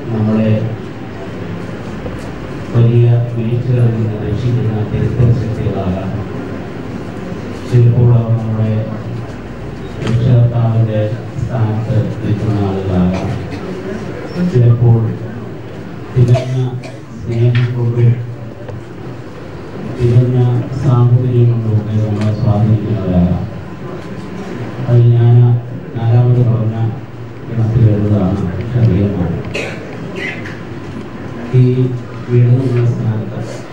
നമ്മളെ വലിയ വീഴ്ചകളിൽ നിന്ന് രക്ഷിക്കുന്ന തിരുത്തൽ ശക്തികളാകാം ചിലപ്പോൾ അവർ നമ്മുടെ രക്ഷകർത്താവിൻ്റെ സ്ഥാനത്ത് നിൽക്കുന്ന ആളുകളാകാം ചിലപ്പോൾ തികഞ്ഞ സ്നേഹം കൊണ്ടും തികഞ്ഞ സാഹചര്യം കൊണ്ടും ഒക്കെ നമ്മളെ സ്വാധീനിക്കുന്നവരാകാം അത് ഞാൻ നാലാമത് പറഞ്ഞ ഗണത്തിൽ വരുന്നതാണ് ഷറിയമാണ് ഈ വീടുന്നുള്ള സ്ഥാനത്ത്